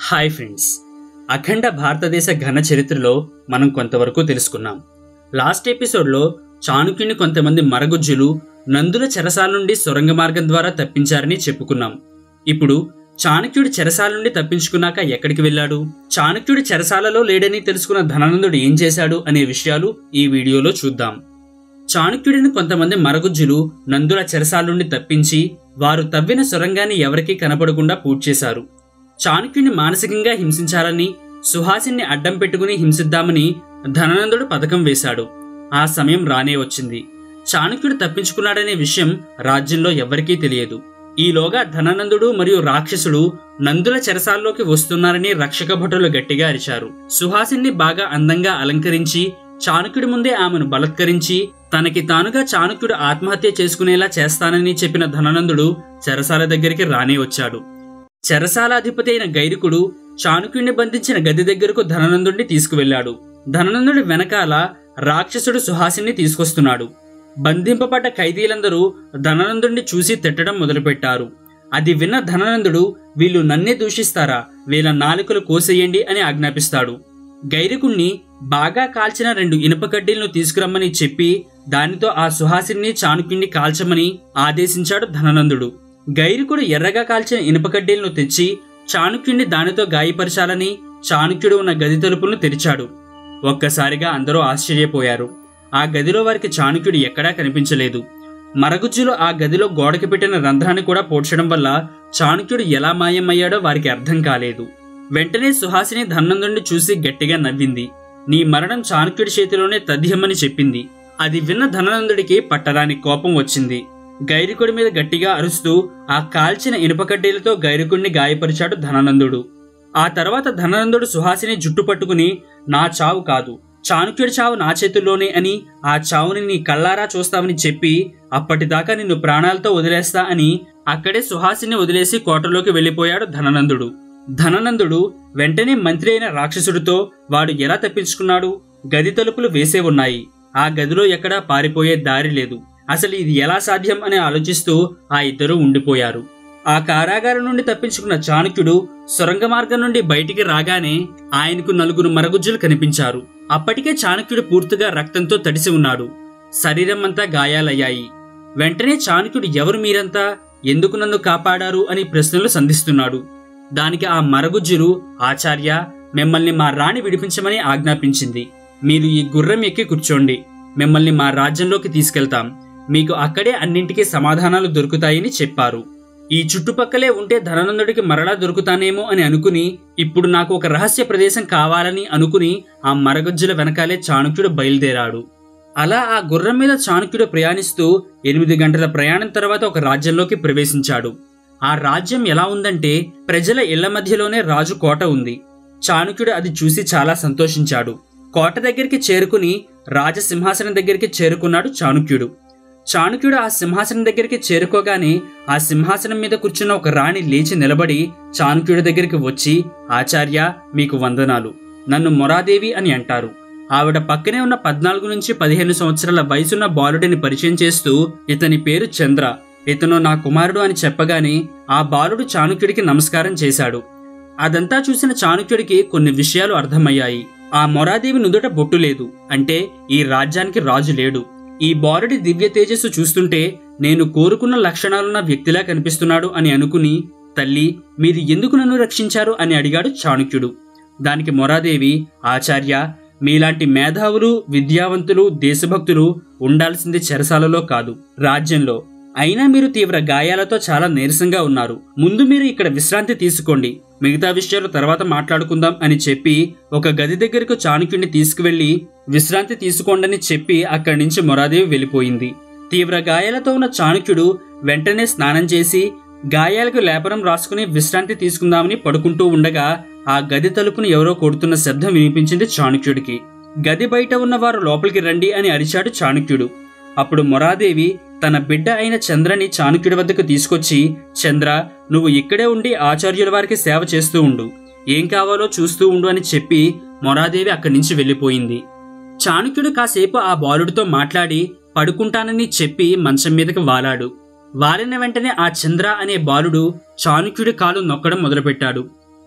hi friends అఖండ భారతదేశ ఘన చరిత్రలో మనం కొంతవరకు తెలుసుకున్నాం లాస్ట్ ఎపిసోడ్లో చాణుక్యుని కొంతమంది మరగుజ్జులు నందుల చెరసాల నుండి సొరంగ మార్గం ద్వారా తప్పించారని చెప్పుకున్నాం ఇప్పుడు చాణక్యుడు చెరసాల నుండి తప్పించుకున్నాక ఎక్కడికి వెళ్ళాడు చాణక్యుడు చెరసాలలో లేడని తెలుసుకున్న ధనానందుడు ఏం చేశాడు అనే విషయాలు ఈ వీడియోలో చూద్దాం చాణక్యుడిని కొంతమంది మరగుజ్జులు నందుల చెరసాల నుండి తప్పించి వారు తవ్విన సొరంగాన్ని ఎవరికీ కనపడకుండా పూడ్చేశారు చాణక్యుడిని మానసికంగా హింసించాలని సుహాసిని అడ్డం పెట్టుకుని హింసిద్దామని ధనానందుడు పథకం వేశాడు ఆ సమయం రానే వచ్చింది చాణక్యుడు తప్పించుకున్నాడనే విషయం రాజ్యంలో ఎవ్వరికీ తెలియదు ఈలోగా ధనానందుడు మరియు రాక్షసుడు నందుల చెరసాల్లోకి వస్తున్నారని రక్షక భటులు గట్టిగా అరిచారు సుహాసిని బాగా అందంగా అలంకరించి చాణక్యుడి ముందే ఆమెను బలత్కరించి తనకి తానుగా చాణక్యుడు ఆత్మహత్య చేసుకునేలా చేస్తానని చెప్పిన ధనానందుడు చెరసాల దగ్గరికి రానే వచ్చాడు చెరసాల అధిపతి అయిన గైరికుడు చాణుక్యుడిని బంధించిన గది దగ్గరకు ధననందుడిని తీసుకువెళ్లాడు ధననందుడి వెనకాల రాక్షసుడు సుహాసిని తీసుకొస్తున్నాడు బంధింపబడ్డ ఖైదీలందరూ ధననందుడిని చూసి తిట్టడం మొదలుపెట్టారు అది విన్న ధననందుడు వీళ్ళు నన్నే దూషిస్తారా వీళ్ళ నాలుకలు కోసేయండి అని ఆజ్ఞాపిస్తాడు గైరికుణ్ణి బాగా కాల్చిన రెండు ఇనుప కడ్డీలను తీసుకురమ్మని చెప్పి దానితో ఆ సుహాసిని చాణుక్యుణ్ణి కాల్చమని ఆదేశించాడు ధననందుడు గైరికుడు ఎర్రగా కాల్చిన ఇనుప కడ్డీలను తెచ్చి చాణుక్యుణ్ణి దానితో గాయపరచాలని చాణుక్యుడు ఉన్న గది తలుపులను తెరిచాడు ఒక్కసారిగా అందరూ ఆశ్చర్యపోయారు ఆ గదిలో వారికి చాణుక్యుడు ఎక్కడా కనిపించలేదు మరగుజ్జులు ఆ గదిలో గోడకి పెట్టిన రంధ్రాన్ని కూడా పోడ్చడం వల్ల చాణుక్యుడు ఎలా మాయమయ్యాడో వారికి అర్థం కాలేదు వెంటనే సుహాసిని ధనందుడిని చూసి గట్టిగా నవ్వింది నీ మరణం చాణుక్యుడి చేతిలోనే తథ్యమని చెప్పింది అది విన్న ధననందుడికి పట్టరాని కోపం వచ్చింది గైరికుడి మీద గట్టిగా అరుస్తూ ఆ కాల్చిన ఇనుప కడ్డీలతో గైరికుడిని గాయపరిచాడు ధనానందుడు ఆ తర్వాత ధనానందుడు సుహాసిని జుట్టు పట్టుకుని నా చావు కాదు చాణుక్యుడి చావు నా చేతుల్లోనే అని ఆ చావుని నీ కళ్ళారా చూస్తావని చెప్పి అప్పటిదాకా నిన్ను ప్రాణాలతో వదిలేస్తా అని అక్కడే సుహాసిని వదిలేసి కోటలోకి వెళ్లిపోయాడు ధననందుడు ధననందుడు వెంటనే మంత్రి అయిన రాక్షసుడితో వాడు ఎలా తప్పించుకున్నాడు గది తలుపులు వేసే ఉన్నాయి ఆ గదిలో ఎక్కడా పారిపోయే దారి లేదు అసలు ఇది ఎలా సాధ్యం అని ఆలోచిస్తూ ఆ ఇద్దరు ఉండిపోయారు ఆ కారాగారం నుండి తప్పించుకున్న చాణక్యుడు సొరంగ మార్గం నుండి బయటికి రాగానే ఆయనకు నలుగురు మరగుజ్జులు కనిపించారు అప్పటికే చాణక్యుడు పూర్తిగా రక్తంతో తడిసి ఉన్నాడు శరీరం అంతా గాయాలయ్యాయి వెంటనే చాణక్యుడు ఎవరు మీరంతా ఎందుకు నన్ను కాపాడారు అని ప్రశ్నలు సంధిస్తున్నాడు దానికి ఆ మరగుజ్జులు ఆచార్య మిమ్మల్ని మా రాణి విడిపించమని ఆజ్ఞాపించింది మీరు ఈ గుర్రం ఎక్కి కూర్చోండి మిమ్మల్ని మా రాజ్యంలోకి తీసుకెళ్తాం మీకు అక్కడే అన్నింటికీ సమాధానాలు దొరుకుతాయని చెప్పారు ఈ చుట్టుపక్కలే ఉంటే ధననందుడికి మరలా దొరుకుతానేమో అని అనుకుని ఇప్పుడు నాకు ఒక రహస్య ప్రదేశం కావాలని అనుకుని ఆ మరగజ్జుల వెనకాలే చాణక్యుడు బయలుదేరాడు అలా ఆ గుర్రం మీద చాణక్యుడు ప్రయాణిస్తూ ఎనిమిది గంటల ప్రయాణం తర్వాత ఒక రాజ్యంలోకి ప్రవేశించాడు ఆ రాజ్యం ఎలా ఉందంటే ప్రజల ఇళ్ల మధ్యలోనే రాజు కోట ఉంది చాణక్యుడు అది చూసి చాలా సంతోషించాడు కోట దగ్గరికి చేరుకుని రాజసింహాసనం దగ్గరికి చేరుకున్నాడు చాణుక్యుడు చాణుక్యుడు ఆ సింహాసనం దగ్గరికి చేరుకోగానే ఆ సింహాసనం మీద కూర్చున్న ఒక రాణి లేచి నిలబడి చాణుక్యుడి దగ్గరికి వచ్చి ఆచార్య మీకు వందనాలు నన్ను మొరాదేవి అని అంటారు ఆవిడ పక్కనే ఉన్న పద్నాలుగు నుంచి పదిహేను సంవత్సరాల వయసున్న బాలుడిని పరిచయం చేస్తూ ఇతని పేరు చంద్ర ఇతను నా కుమారుడు అని చెప్పగానే ఆ బాలుడు చాణుక్యుడికి నమస్కారం చేశాడు అదంతా చూసిన చాణుక్యుడికి కొన్ని విషయాలు అర్థమయ్యాయి ఆ మొరాదేవి నుదుట బొట్టు లేదు అంటే ఈ రాజ్యానికి రాజు లేడు ఈ బాలుడి దివ్య తేజస్సు చూస్తుంటే నేను కోరుకున్న లక్షణాలున్న వ్యక్తిలా కనిపిస్తున్నాడు అని అనుకుని తల్లి మీరు ఎందుకు నన్ను రక్షించారు అని అడిగాడు చాణుక్యుడు దానికి మొరాదేవి ఆచార్య మీలాంటి మేధావులు విద్యావంతులు దేశభక్తులు ఉండాల్సింది చెరసాలలో కాదు రాజ్యంలో అయినా మీరు తీవ్ర గాయాలతో చాలా నీరసంగా ఉన్నారు ముందు మీరు ఇక్కడ విశ్రాంతి తీసుకోండి మిగతా విషయాలు తర్వాత మాట్లాడుకుందాం అని చెప్పి ఒక గది దగ్గరకు చాణుక్యుడిని తీసుకువెళ్లి విశ్రాంతి తీసుకోండని చెప్పి అక్కడి నుంచి మొరాదేవి వెళ్ళిపోయింది తీవ్ర గాయాలతో ఉన్న చాణుక్యుడు వెంటనే స్నానం చేసి గాయాలకు లేపనం రాసుకుని విశ్రాంతి తీసుకుందామని పడుకుంటూ ఉండగా ఆ గది తలుపును ఎవరో కొడుతున్న శబ్దం వినిపించింది చాణుక్యుడికి గది బయట ఉన్న వారు లోపలికి రండి అని అరిచాడు చాణుక్యుడు అప్పుడు మొరాదేవి తన బిడ్డ అయిన చంద్రని చాణుక్యుడి వద్దకు తీసుకొచ్చి చంద్ర నువ్వు ఇక్కడే ఉండి ఆచార్యుల వారికి సేవ చేస్తూ ఉండు ఏం కావాలో చూస్తూ ఉండు అని చెప్పి మొరాదేవి అక్కడి నుంచి వెళ్ళిపోయింది చాణుక్యుడు కాసేపు ఆ బాలుడితో మాట్లాడి పడుకుంటానని చెప్పి మంచం మీదకి వాలాడు వాలిన వెంటనే ఆ చంద్ర అనే బాలుడు చాణుక్యుడి కాలు నొక్కడం మొదలుపెట్టాడు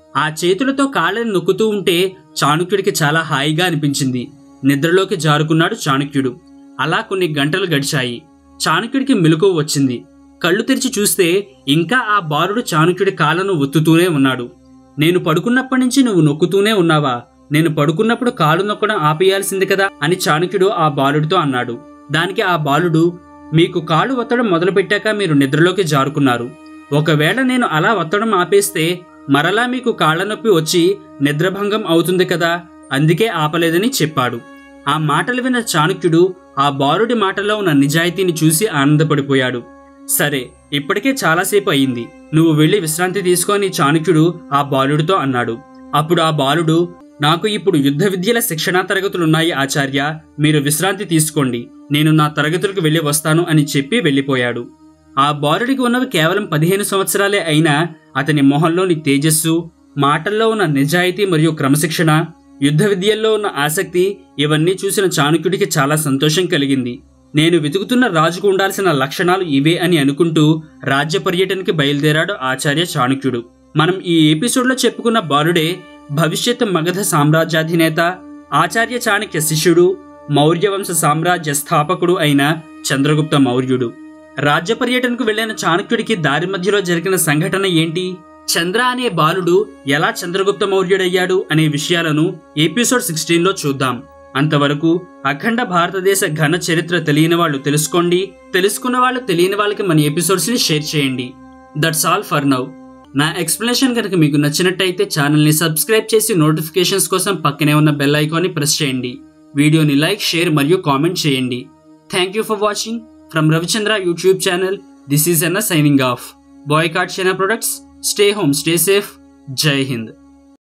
ఆ చేతులతో కాళ్ళని నొక్కుతూ ఉంటే చాణుక్యుడికి చాలా హాయిగా అనిపించింది నిద్రలోకి జారుకున్నాడు చాణుక్యుడు అలా కొన్ని గంటలు గడిచాయి చాణుక్యుడికి మెలకువ వచ్చింది కళ్ళు తెరిచి చూస్తే ఇంకా ఆ బాలుడు చాణుక్యుడి కాళ్ళను ఒత్తుతూనే ఉన్నాడు నేను పడుకున్నప్పటి నుంచి నువ్వు నొక్కుతూనే ఉన్నావా నేను పడుకున్నప్పుడు కాలు నొక్కడం ఆపేయాల్సింది కదా అని చాణుక్యుడు ఆ బాలుడితో అన్నాడు దానికి ఆ బాలుడు మీకు కాళ్ళు ఒత్తడం మొదలుపెట్టాక మీరు నిద్రలోకి జారుకున్నారు ఒకవేళ నేను అలా ఒత్తడం ఆపేస్తే మరలా మీకు కాళ్ళ నొప్పి వచ్చి నిద్రభంగం అవుతుంది కదా అందుకే ఆపలేదని చెప్పాడు ఆ మాటలు విన్న చాణుక్యుడు ఆ బాలుడి మాటలో ఉన్న నిజాయితీని చూసి ఆనందపడిపోయాడు సరే ఇప్పటికే చాలాసేపు అయింది నువ్వు వెళ్ళి విశ్రాంతి తీసుకొని చాణుక్యుడు ఆ బాలుడితో అన్నాడు అప్పుడు ఆ బాలుడు నాకు ఇప్పుడు యుద్ధ విద్యల శిక్షణా తరగతులున్నాయి ఆచార్య మీరు విశ్రాంతి తీసుకోండి నేను నా తరగతులకు వెళ్ళి వస్తాను అని చెప్పి వెళ్ళిపోయాడు ఆ బాలుడికి ఉన్నవి కేవలం పదిహేను సంవత్సరాలే అయినా అతని మొహంలోని తేజస్సు మాటల్లో ఉన్న నిజాయితీ మరియు క్రమశిక్షణ యుద్ధ విద్యల్లో ఉన్న ఆసక్తి ఇవన్నీ చూసిన చాణుక్యుడికి చాలా సంతోషం కలిగింది నేను వెతుకుతున్న రాజుకు ఉండాల్సిన లక్షణాలు ఇవే అని అనుకుంటూ రాజ్య పర్యటనకి బయలుదేరాడు ఆచార్య చాణుక్యుడు మనం ఈ ఎపిసోడ్లో చెప్పుకున్న బాలుడే భవిష్యత్ మగధ సామ్రాజ్యాధినేత ఆచార్య చాణక్య శిష్యుడు మౌర్యవంశ సామ్రాజ్య స్థాపకుడు అయిన చంద్రగుప్త మౌర్యుడు రాజ్య పర్యటనకు వెళ్లిన చాణక్యుడికి దారి మధ్యలో జరిగిన సంఘటన ఏంటి చంద్ర అనే బాలుడు ఎలా చంద్రగుప్త మౌర్యుడయ్యాడు అనే విషయాలను ఎపిసోడ్ సిక్స్టీన్ లో చూద్దాం అంతవరకు అఖండ భారతదేశ ఘన చరిత్ర తెలియని వాళ్ళు తెలుసుకోండి తెలుసుకున్న వాళ్ళు తెలియని వాళ్ళకి మన ఎపిసోడ్స్ ని షేర్ చేయండి దట్స్ ఆల్ ఫర్ నౌ నా ఎక్స్ప్లెనేషన్ కనుక మీకు నచ్చినట్టయితే ఛానల్ని సబ్స్క్రైబ్ చేసి నోటిఫికేషన్స్ కోసం పక్కనే ఉన్న బెల్ ఐకాన్ని ప్రెస్ చేయండి వీడియోని లైక్ షేర్ మరియు కామెంట్ చేయండి thank you for watching from Ravichandra YouTube channel this is N signing off boycott China products stay home stay safe Jai Hind